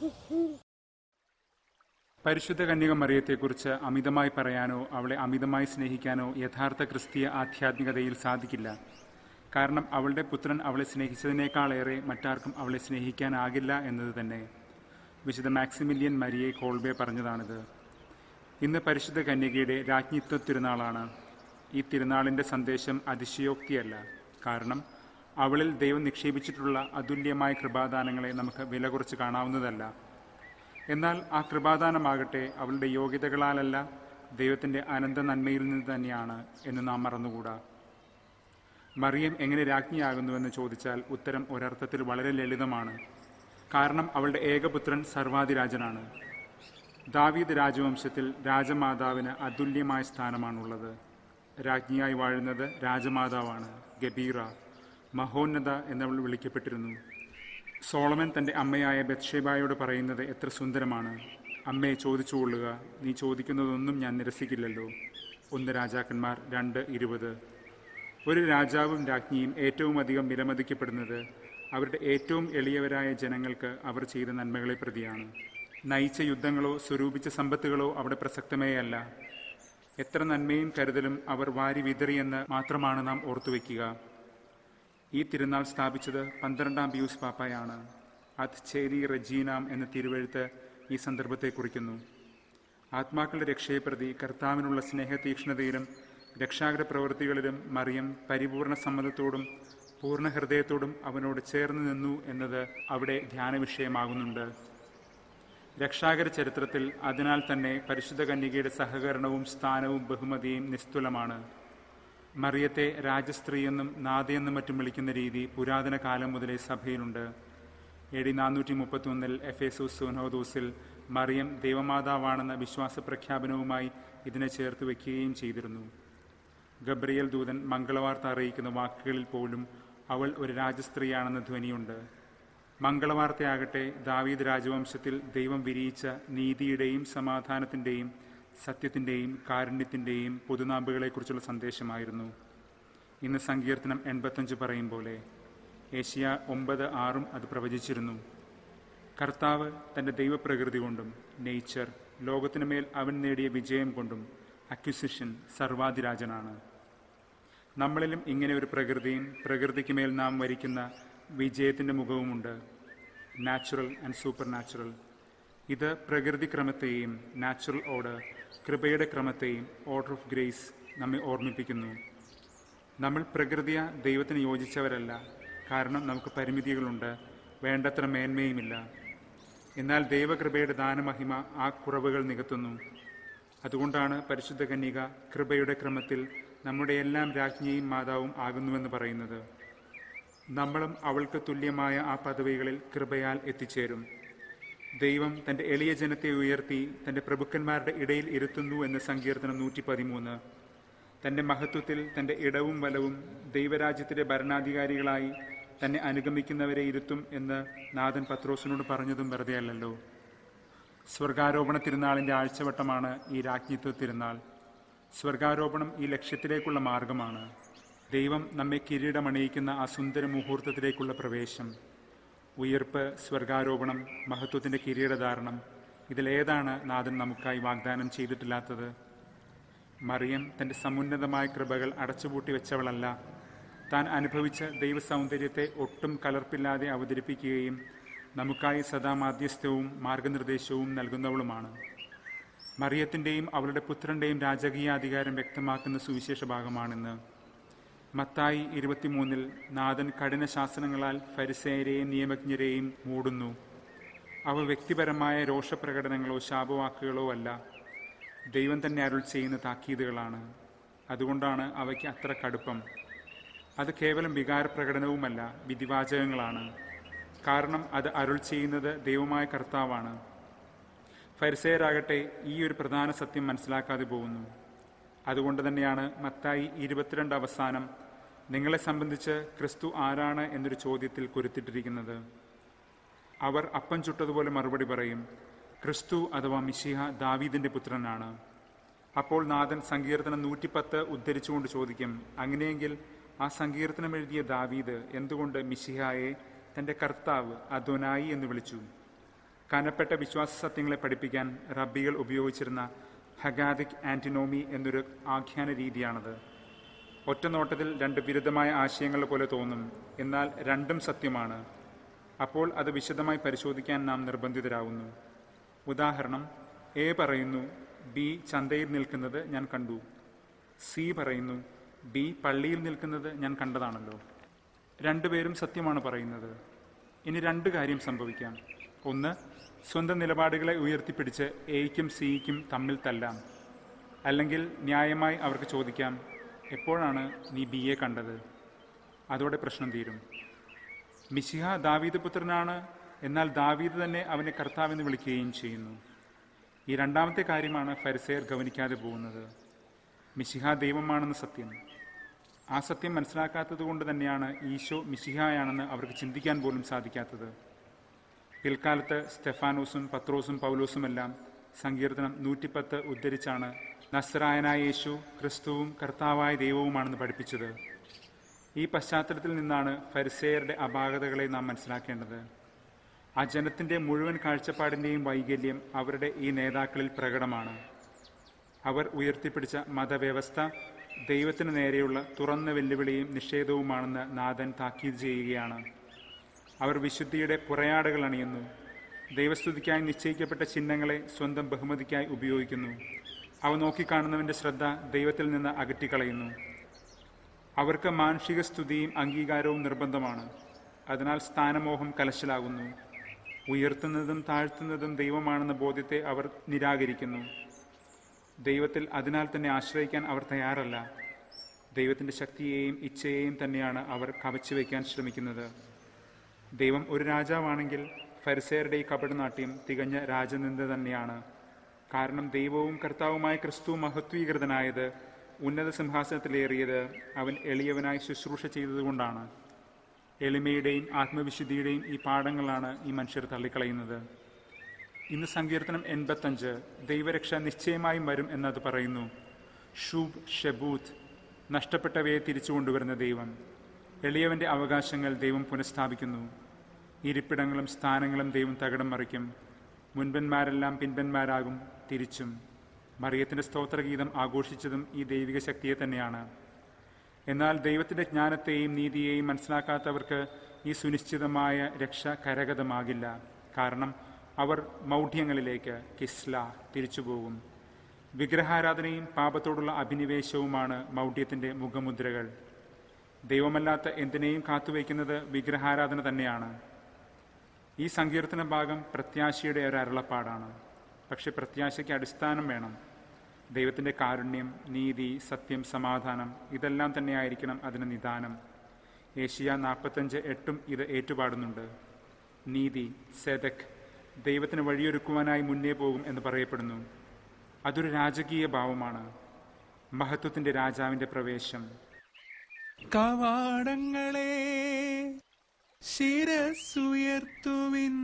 പരിശുദ്ധ കന്യക മറിയത്തെക്കുറിച്ച് അമിതമായി പറയാനോ അവളെ അമിതമായി സ്നേഹിക്കാനോ യഥാർത്ഥ ക്രിസ്തീയ ആധ്യാത്മികതയിൽ സാധിക്കില്ല കാരണം അവളുടെ പുത്രൻ അവളെ സ്നേഹിച്ചതിനേക്കാളേറെ മറ്റാർക്കും അവളെ സ്നേഹിക്കാനാകില്ല എന്നത് തന്നെ വിശുദ്ധ മാക്സിമിലിയൻ മരിയെ കോൾബെ പറഞ്ഞതാണിത് ഇന്ന് പരിശുദ്ധ കന്യകയുടെ രാജ്ഞിത്വ തിരുനാളാണ് ഈ തിരുനാളിൻ്റെ സന്ദേശം അതിശയോക്തിയല്ല കാരണം അവളിൽ ദൈവം നിക്ഷേപിച്ചിട്ടുള്ള അതുല്യമായ കൃപാദാനങ്ങളെ നമുക്ക് വില കുറച്ച് കാണാവുന്നതല്ല എന്നാൽ ആ കൃപാദാനമാകട്ടെ അവളുടെ യോഗ്യതകളാലല്ല ദൈവത്തിൻ്റെ അനന്ത നന്മയിൽ നിന്ന് തന്നെയാണ് എന്ന് നാം മറന്നുകൂടാ മറിയം എങ്ങനെ രാജ്ഞിയാകുന്നുവെന്ന് ചോദിച്ചാൽ ഉത്തരം ഒരർത്ഥത്തിൽ വളരെ ലളിതമാണ് കാരണം അവളുടെ ഏകപുത്രൻ സർവാധിരാജനാണ് ദാവീദ് രാജവംശത്തിൽ രാജമാതാവിന് അതുല്യമായ സ്ഥാനമാണുള്ളത് രാജ്ഞിയായി വാഴുന്നത് രാജമാതാവാണ് ഗബീറ മഹോന്നത എന്നവൾ വിളിക്കപ്പെട്ടിരുന്നു സോളമൻ തൻ്റെ അമ്മയായ ബത്ഷേബായോട് പറയുന്നത് എത്ര സുന്ദരമാണ് അമ്മയെ ചോദിച്ചുകൊള്ളുക നീ ചോദിക്കുന്നതൊന്നും ഞാൻ നിരസിക്കില്ലല്ലോ ഒന്ന് രാജാക്കന്മാർ രണ്ട് ഇരുപത് ഒരു രാജാവും രാജ്ഞിയും ഏറ്റവും അധികം വിലമതിക്കപ്പെടുന്നത് അവരുടെ ഏറ്റവും എളിയവരായ ജനങ്ങൾക്ക് അവർ ചെയ്ത നന്മകളെ പ്രതിയാണ് നയിച്ച യുദ്ധങ്ങളോ സ്വരൂപിച്ച സമ്പത്തുകളോ അവിടെ പ്രസക്തമേ അല്ല എത്ര നന്മയും കരുതലും അവർ വാരി വിതറിയെന്ന് മാത്രമാണ് നാം ഓർത്തുവെക്കുക ഈ തിരുനാൾ സ്ഥാപിച്ചത് പന്ത്രണ്ടാം പിയൂസ് പാപ്പായാണ് അത് ചേരി റജീനാം എന്ന തിരുവഴുത്ത് ഈ സന്ദർഭത്തെ കുറിക്കുന്നു ആത്മാക്കളുടെ രക്ഷയെ പ്രതി കർത്താവിനുള്ള സ്നേഹതീക്ഷ്ണതയിലും രക്ഷാകര പ്രവൃത്തികളിലും മറിയം പരിപൂർണ സമ്മതത്തോടും പൂർണ്ണ ഹൃദയത്തോടും അവനോട് ചേർന്ന് നിന്നു എന്നത് അവിടെ ധ്യാന വിഷയമാകുന്നുണ്ട് രക്ഷാകര ചരിത്രത്തിൽ അതിനാൽ തന്നെ പരിശുദ്ധ കന്യകയുടെ സഹകരണവും സ്ഥാനവും ബഹുമതിയും നിസ്തുലമാണ് മറിയത്തെ രാജസ്ത്രീയെന്നും നാദയെന്നും മറ്റും വിളിക്കുന്ന രീതി പുരാതന കാലം മുതലേ സഭയിലുണ്ട് എ ഡി നാനൂറ്റി മുപ്പത്തിയൊന്നിൽ എഫേസൂസ് സുനോദൂസിൽ മറിയം ദൈവമാതാവാണെന്ന വിശ്വാസ പ്രഖ്യാപനവുമായി ഇതിനെ ചേർത്ത് വയ്ക്കുകയും ചെയ്തിരുന്നു ഗബ്രിയൽ ദൂതൻ മംഗളവാർത്ത അറിയിക്കുന്ന വാക്കുകളിൽ പോലും അവൾ ഒരു രാജസ്ത്രീയാണെന്ന ധ്വനിയുണ്ട് മംഗളവാർത്തയാകട്ടെ ദാവീദ് രാജവംശത്തിൽ ദൈവം വിരിയിച്ച നീതിയുടെയും സമാധാനത്തിൻ്റെയും സത്യത്തിൻ്റെയും കാരുണ്യത്തിൻ്റെയും പൊതുനാമ്പുകളെക്കുറിച്ചുള്ള സന്ദേശമായിരുന്നു ഇന്ന് സങ്കീർത്തനം എൺപത്തഞ്ച് പറയും പോലെ ഏഷ്യ ഒമ്പത് ആറും അത് പ്രവചിച്ചിരുന്നു കർത്താവ് തൻ്റെ ദൈവപ്രകൃതി കൊണ്ടും നേച്ചർ ലോകത്തിനു മേൽ അവൻ നേടിയ വിജയം കൊണ്ടും അക്വിസിഷൻ സർവാധിരാജനാണ് നമ്മളിലും ഇങ്ങനെ ഒരു പ്രകൃതിയും പ്രകൃതിക്ക് മേൽ നാം വരിക്കുന്ന വിജയത്തിൻ്റെ മുഖവുമുണ്ട് നാച്ചുറൽ ആൻഡ് സൂപ്പർ നാച്ചുറൽ ഇത് പ്രകൃതി ക്രമത്തെയും നാച്ചുറൽ ഓർഡർ കൃപയുടെ ക്രമത്തെയും ഓർഡർ ഓഫ് ഗ്രേസ് നമ്മെ ഓർമ്മിപ്പിക്കുന്നു നമ്മൾ പ്രകൃതിയ ദൈവത്തിന് യോജിച്ചവരല്ല കാരണം നമുക്ക് പരിമിതികളുണ്ട് വേണ്ടത്ര മേന്മയുമില്ല എന്നാൽ ദൈവകൃപയുടെ ദാനമഹിമ ആ കുറവുകൾ നികത്തുന്നു അതുകൊണ്ടാണ് പരിശുദ്ധ കന്യക കൃപയുടെ ക്രമത്തിൽ നമ്മുടെ എല്ലാം രാജ്ഞിയും മാതാവും ആകുന്നുവെന്ന് പറയുന്നത് നമ്മളും അവൾക്ക് തുല്യമായ ആ പദവികളിൽ കൃപയാൽ എത്തിച്ചേരും ദൈവം തൻ്റെ എളിയ ജനത്തെ ഉയർത്തി തൻ്റെ പ്രഭുക്കന്മാരുടെ ഇടയിൽ ഇരുത്തുന്നു എന്ന സങ്കീർത്തനം നൂറ്റി പതിമൂന്ന് തൻ്റെ മഹത്വത്തിൽ തൻ്റെ ഇടവും വലവും ദൈവരാജ്യത്തിൻ്റെ ഭരണാധികാരികളായി തന്നെ അനുഗമിക്കുന്നവരെ ഇരുത്തും എന്ന് നാഥൻ പത്രോസിനോട് പറഞ്ഞതും വെറുതെയല്ലല്ലോ സ്വർഗാരോപണ തിരുനാളിൻ്റെ ആഴ്ചവട്ടമാണ് ഈ രാജ്ഞിത്വ തിരുനാൾ സ്വർഗാരോപണം ഈ ലക്ഷ്യത്തിലേക്കുള്ള മാർഗമാണ് ദൈവം നമ്മെ കിരീടമണിയിക്കുന്ന ആ സുന്ദര മുഹൂർത്തത്തിലേക്കുള്ള പ്രവേശം ഉയർപ്പ് സ്വർഗാരോപണം മഹത്വത്തിൻ്റെ കിരീടധാരണം ഇതിലേതാണ് നാഥൻ നമുക്കായി വാഗ്ദാനം ചെയ്തിട്ടില്ലാത്തത് മറിയം തൻ്റെ സമുന്നതമായ കൃപകൾ അടച്ചുപൂട്ടി വെച്ചവളല്ല താൻ അനുഭവിച്ച ദൈവസൗന്ദര്യത്തെ ഒട്ടും കലർപ്പില്ലാതെ അവതരിപ്പിക്കുകയും നമുക്കായി സദാ മാധ്യസ്ഥവും മാർഗനിർദ്ദേശവും നൽകുന്നവളുമാണ് മറിയത്തിൻ്റെയും അവളുടെ പുത്രൻ്റെയും രാജകീയ അധികാരം വ്യക്തമാക്കുന്ന സുവിശേഷ ഭാഗമാണെന്ന് മത്തായി ഇരുപത്തിമൂന്നിൽ നാഥൻ കഠിന ശാസനങ്ങളാൽ ഫരിസേയരെയും നിയമജ്ഞരെയും മൂടുന്നു അവ വ്യക്തിപരമായ രോഷപ്രകടനങ്ങളോ ശാപവാക്കുകളോ അല്ല ദൈവം തന്നെ അരുൾ ചെയ്യുന്ന താക്കീതുകളാണ് അതുകൊണ്ടാണ് അവയ്ക്ക് അത്ര കടുപ്പം അത് കേവലം വികാരപ്രകടനവുമല്ല വിധിവാചകങ്ങളാണ് കാരണം അത് അരുൾ ചെയ്യുന്നത് ദൈവമായ കർത്താവാണ് ഫരിസേയരാകട്ടെ ഈ ഒരു പ്രധാന സത്യം മനസ്സിലാക്കാതെ പോകുന്നു അതുകൊണ്ട് തന്നെയാണ് മത്തായി ഇരുപത്തിരണ്ട് അവസാനം നിങ്ങളെ സംബന്ധിച്ച് ക്രിസ്തു ആരാണ് എന്നൊരു ചോദ്യത്തിൽ കുരുത്തിട്ടിരിക്കുന്നത് അവർ അപ്പം ചുട്ടതുപോലെ മറുപടി പറയും ക്രിസ്തു അഥവാ മിശിഹ ദാവീദിന്റെ പുത്രനാണ് അപ്പോൾ നാഥൻ സങ്കീർത്തനം നൂറ്റിപ്പത്ത് ഉദ്ധരിച്ചുകൊണ്ട് ചോദിക്കും അങ്ങനെയെങ്കിൽ ആ സങ്കീർത്തനം എഴുതിയ ദാവീദ് എന്തുകൊണ്ട് മിശിഹായെ തന്റെ കർത്താവ് അദോനായി എന്ന് വിളിച്ചു കനപ്പെട്ട വിശ്വാസ സത്യങ്ങളെ പഠിപ്പിക്കാൻ റബ്ബികൾ ഉപയോഗിച്ചിരുന്ന ഹഗാദിക് ആന്റിനോമി എന്നൊരു ആഖ്യാന രീതിയാണത് ഒറ്റനോട്ടത്തിൽ രണ്ട് വിരുദ്ധമായ ആശയങ്ങൾ പോലെ തോന്നും എന്നാൽ രണ്ടും സത്യമാണ് അപ്പോൾ അത് വിശദമായി പരിശോധിക്കാൻ നാം നിർബന്ധിതരാകുന്നു ഉദാഹരണം എ പറയുന്നു ബി ചന്തയിൽ നിൽക്കുന്നത് ഞാൻ കണ്ടു സി പറയുന്നു ബി പള്ളിയിൽ നിൽക്കുന്നത് ഞാൻ കണ്ടതാണല്ലോ രണ്ടുപേരും സത്യമാണ് പറയുന്നത് ഇനി രണ്ട് കാര്യം സംഭവിക്കാം ഒന്ന് സ്വന്തം നിലപാടുകളെ ഉയർത്തിപ്പിടിച്ച് എയ്ക്കും സിക്കും തമ്മിൽ തല്ലാം അല്ലെങ്കിൽ ന്യായമായി അവർക്ക് ചോദിക്കാം എപ്പോഴാണ് നീ ബി എ കണ്ടത് അതോടെ പ്രശ്നം തീരും മിശിഹ ദാവീദ് പുത്രനാണ് എന്നാൽ ദാവീദ് തന്നെ അവനെ കർത്താവെന്ന് വിളിക്കുകയും ചെയ്യുന്നു ഈ രണ്ടാമത്തെ കാര്യമാണ് ഫരിസേർ ഗവനിക്കാതെ പോകുന്നത് മിശിഹ ദൈവമാണെന്ന് സത്യം ആ സത്യം മനസ്സിലാക്കാത്തത് കൊണ്ട് തന്നെയാണ് ഈശോ മിശിഹായാണെന്ന് അവർക്ക് ചിന്തിക്കാൻ പോലും സാധിക്കാത്തത് പിൽക്കാലത്ത് സ്റ്റെഫാനോസും പത്രോസും പൗലോസുമെല്ലാം സങ്കീർത്തനം നൂറ്റിപ്പത്ത് ഉദ്ധരിച്ചാണ് നസ്രായനായ യേശു ക്രിസ്തുവും കർത്താവായ ദൈവവുമാണെന്ന് പഠിപ്പിച്ചത് ഈ പശ്ചാത്തലത്തിൽ നിന്നാണ് ഫരിസേയരുടെ അപാകതകളെ നാം മനസ്സിലാക്കേണ്ടത് ആ ജനത്തിന്റെ മുഴുവൻ കാഴ്ചപ്പാടിന്റെയും വൈകല്യം അവരുടെ ഈ നേതാക്കളിൽ പ്രകടമാണ് അവർ ഉയർത്തിപ്പിടിച്ച മതവ്യവസ്ഥ ദൈവത്തിന് നേരെയുള്ള തുറന്ന വെല്ലുവിളിയും നിഷേധവുമാണെന്ന് നാഥൻ താക്കീത് ചെയ്യുകയാണ് അവർ വിശുദ്ധിയുടെ പുറയാടകൾ അണിയുന്നു ദൈവസ്തുതിക്കായി നിശ്ചയിക്കപ്പെട്ട ചിഹ്നങ്ങളെ സ്വന്തം ബഹുമതിക്കായി ഉപയോഗിക്കുന്നു അവ നോക്കിക്കാണുന്നവന്റെ ശ്രദ്ധ ദൈവത്തിൽ നിന്ന് അകറ്റിക്കളയുന്നു അവർക്ക് മാനുഷിക സ്തുതിയും അംഗീകാരവും നിർബന്ധമാണ് അതിനാൽ സ്ഥാനമോഹം കലശലാകുന്നു ഉയർത്തുന്നതും താഴ്ത്തുന്നതും ദൈവമാണെന്ന ബോധ്യത്തെ അവർ നിരാകരിക്കുന്നു ദൈവത്തിൽ അതിനാൽ തന്നെ ആശ്രയിക്കാൻ അവർ തയ്യാറല്ല ദൈവത്തിന്റെ ശക്തിയെയും ഇച്ഛയെയും തന്നെയാണ് അവർ കവച്ചു വയ്ക്കാൻ ശ്രമിക്കുന്നത് ദൈവം ഒരു രാജാവാണെങ്കിൽ ഫരിസേരുടെ ഈ കപടനാട്യം തികഞ്ഞ രാജനിന്ദ തന്നെയാണ് കാരണം ദൈവവും കർത്താവുമായ ക്രിസ്തു മഹത്വീകൃതനായത് ഉന്നത സിംഹാസനത്തിലേറിയത് അവൻ എളിയവനായി ശുശ്രൂഷ ചെയ്തതുകൊണ്ടാണ് എളിമയുടെയും ആത്മവിശുദ്ധിയുടെയും ഈ പാഠങ്ങളാണ് ഈ മനുഷ്യർ തള്ളിക്കളയുന്നത് ഇന്ന് സങ്കീർത്തനം എൺപത്തഞ്ച് ദൈവരക്ഷ നിശ്ചയമായും വരും എന്നത് പറയുന്നു ഷൂബ് ഷെബൂത്ത് നഷ്ടപ്പെട്ടവയെ തിരിച്ചു കൊണ്ടുവരുന്ന ദൈവം എളിയവന്റെ അവകാശങ്ങൾ ദൈവം പുനഃസ്ഥാപിക്കുന്നു ഇരിപ്പിടങ്ങളും സ്ഥാനങ്ങളും ദൈവം തകിടം മറിക്കും മുൻപന്മാരെല്ലാം പിൻപന്മാരാകും തിരിച്ചും മറിയത്തിന്റെ സ്തോത്രഗീതം ആഘോഷിച്ചതും ഈ ദൈവിക ശക്തിയെ തന്നെയാണ് എന്നാൽ ദൈവത്തിന്റെ ജ്ഞാനത്തെയും നീതിയെയും മനസ്സിലാക്കാത്തവർക്ക് ഈ സുനിശ്ചിതമായ രക്ഷ കരഗതമാകില്ല കാരണം അവർ മൗഢ്യങ്ങളിലേക്ക് കിസ്ല തിരിച്ചുപോകും വിഗ്രഹാരാധനയും പാപത്തോടുള്ള അഭിനിവേശവുമാണ് മൗഢ്യത്തിന്റെ മുഖമുദ്രകൾ ദൈവമല്ലാത്ത എന്തിനേയും കാത്തുവയ്ക്കുന്നത് വിഗ്രഹാരാധന തന്നെയാണ് ഈ സങ്കീർത്തന ഭാഗം പ്രത്യാശയുടെ ഒരു അരുളപ്പാടാണ് പക്ഷെ പ്രത്യാശയ്ക്ക് അടിസ്ഥാനം വേണം ദൈവത്തിന്റെ കാരുണ്യം നീതി സത്യം സമാധാനം ഇതെല്ലാം തന്നെയായിരിക്കണം അതിന് നിദാനം ഏഷ്യ നാൽപ്പത്തഞ്ച് എട്ടും ഇത് ഏറ്റുപാടുന്നുണ്ട് നീതി സെദക് ദൈവത്തിന് വഴിയൊരുക്കുവാനായി മുന്നേ പോകും എന്ന് പറയപ്പെടുന്നു അതൊരു രാജകീയ ഭാവമാണ് മഹത്വത്തിന്റെ രാജാവിന്റെ പ്രവേശം കവാടങ്ങളെ ശിരസുയർത്തുവിൻ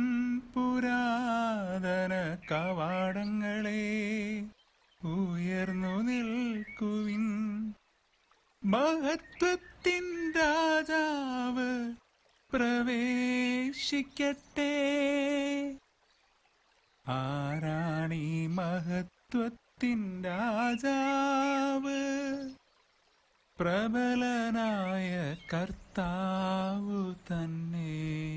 പുരാതന കവാടങ്ങളെ ഉയർന്നു നിൽക്കുവിൻ മഹത്വത്തിൻ രാജാവ് പ്രവേശിക്കട്ടെ ആരാണീ മഹത്വത്തിൻ രാജാവ് പ്രബലനായ കർത്താവു തന്നെ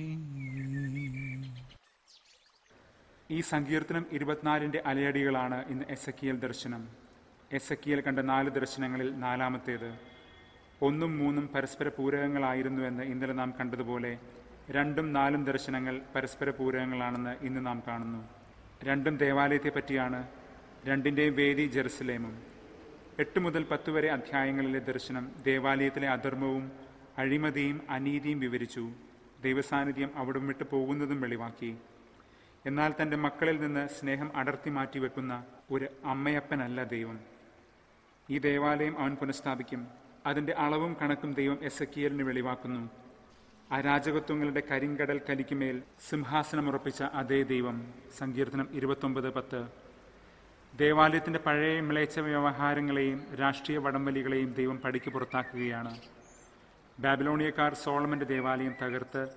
ഈ സങ്കീർത്തനം ഇരുപത്തിനാലിന്റെ അലയടികളാണ് ഇന്ന് എസക്കിയൽ ദർശനം എസക്കിയൽ കണ്ട നാല് ദർശനങ്ങളിൽ നാലാമത്തേത് ഒന്നും മൂന്നും പരസ്പര പൂരകങ്ങളായിരുന്നു എന്ന് ഇന്നലെ നാം കണ്ടതുപോലെ രണ്ടും നാലും ദർശനങ്ങൾ പരസ്പര പൂരകങ്ങളാണെന്ന് ഇന്ന് നാം കാണുന്നു രണ്ടും ദേവാലയത്തെ പറ്റിയാണ് രണ്ടിൻ്റെയും വേദി ജെറുസലേമും എട്ട് മുതൽ പത്ത് വരെ അധ്യായങ്ങളിലെ ദർശനം ദേവാലയത്തിലെ അധർമ്മവും അഴിമതിയും അനീതിയും വിവരിച്ചു ദൈവസാന്നിധ്യം അവിടം വിട്ട് പോകുന്നതും വെളിവാക്കി എന്നാൽ തൻ്റെ മക്കളിൽ നിന്ന് സ്നേഹം അടർത്തി മാറ്റി വെക്കുന്ന ഒരു അമ്മയപ്പനല്ല ദൈവം ഈ ദേവാലയം അവൻ പുനഃസ്ഥാപിക്കും അതിന്റെ അളവും കണക്കും ദൈവം എസക്കിയലിന് വെളിവാക്കുന്നു അരാജകത്വങ്ങളുടെ കരിങ്കടൽ കലിക്കുമേൽ സിംഹാസനമുറപ്പിച്ച അതേ ദൈവം സങ്കീർത്തനം ഇരുപത്തൊമ്പത് പത്ത് ദേവാലയത്തിന്റെ പഴയ മിളയിച്ച വ്യവഹാരങ്ങളെയും രാഷ്ട്രീയ വടംവലികളെയും ദൈവം പടിക്ക് പുറത്താക്കുകയാണ് ബാബിലോണിയക്കാർ സോളമന്റെ ദേവാലയം തകർത്ത്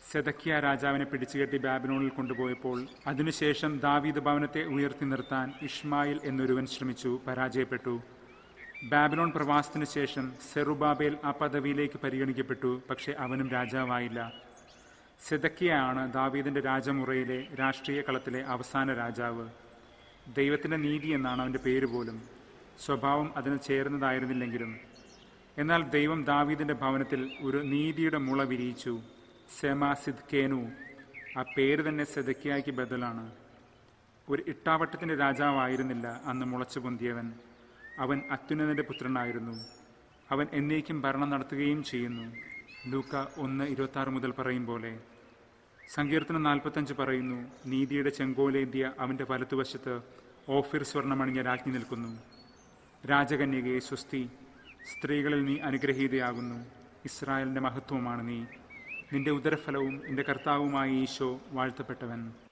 സെദക്കിയ രാജാവിനെ പിടിച്ചുകെട്ടി ബാബിലോണിൽ കൊണ്ടുപോയപ്പോൾ അതിനുശേഷം ദാവീദ് ഭവനത്തെ ഉയർത്തി നിർത്താൻ ഇഷ്മായിൽ എന്നൊരുവൻ ശ്രമിച്ചു പരാജയപ്പെട്ടു ബാബിലോൺ പ്രവാസത്തിനു ശേഷം സെറുബാബേൽ ആ പദവിയിലേക്ക് പരിഗണിക്കപ്പെട്ടു പക്ഷെ അവനും രാജാവായില്ല സെദക്കിയാണ് ദാവീദിന്റെ രാജമുറയിലെ രാഷ്ട്രീയ കളത്തിലെ അവസാന രാജാവ് ദൈവത്തിന്റെ നീതി എന്നാണ് അവന്റെ പേര് പോലും സ്വഭാവം അതിന് ചേർന്നതായിരുന്നില്ലെങ്കിലും എന്നാൽ ദൈവം ദാവീദിന്റെ ഭവനത്തിൽ ഒരു നീതിയുടെ മുള വിരിയിച്ചു സെമ സിദ്കേനു ആ പേര് തന്നെ സെദക്കിയായ്ക്ക് ബദലാണ് ഒരു ഇട്ടാവട്ടത്തിന്റെ രാജാവായിരുന്നില്ല അന്ന് മുളച്ചു പൊന്തിയവൻ അവൻ അത്യുന്നതന്റെ പുത്രനായിരുന്നു അവൻ എന്നേക്കും ഭരണം നടത്തുകയും ചെയ്യുന്നു ലൂക്ക ഒന്ന് ഇരുപത്തി ആറ് മുതൽ പറയും പോലെ സങ്കീർത്തനം നാൽപ്പത്തഞ്ച് പറയുന്നു നീതിയുടെ ചെങ്കോലേന്ത്യ അവന്റെ വലത്തുവശത്ത് ഓഫിർ സ്വർണമണിഞ്ഞ രാജ്ഞി നിൽക്കുന്നു രാജകന്യകയെ സ്വസ്തി സ്ത്രീകളിൽ നീ അനുഗ്രഹീതയാകുന്നു ഇസ്രായേലിന്റെ മഹത്വമാണ് നീ നിന്റെ ഉദരഫലവും നിന്റെ കർത്താവുമായ ഈശോ വാഴ്ത്തപ്പെട്ടവൻ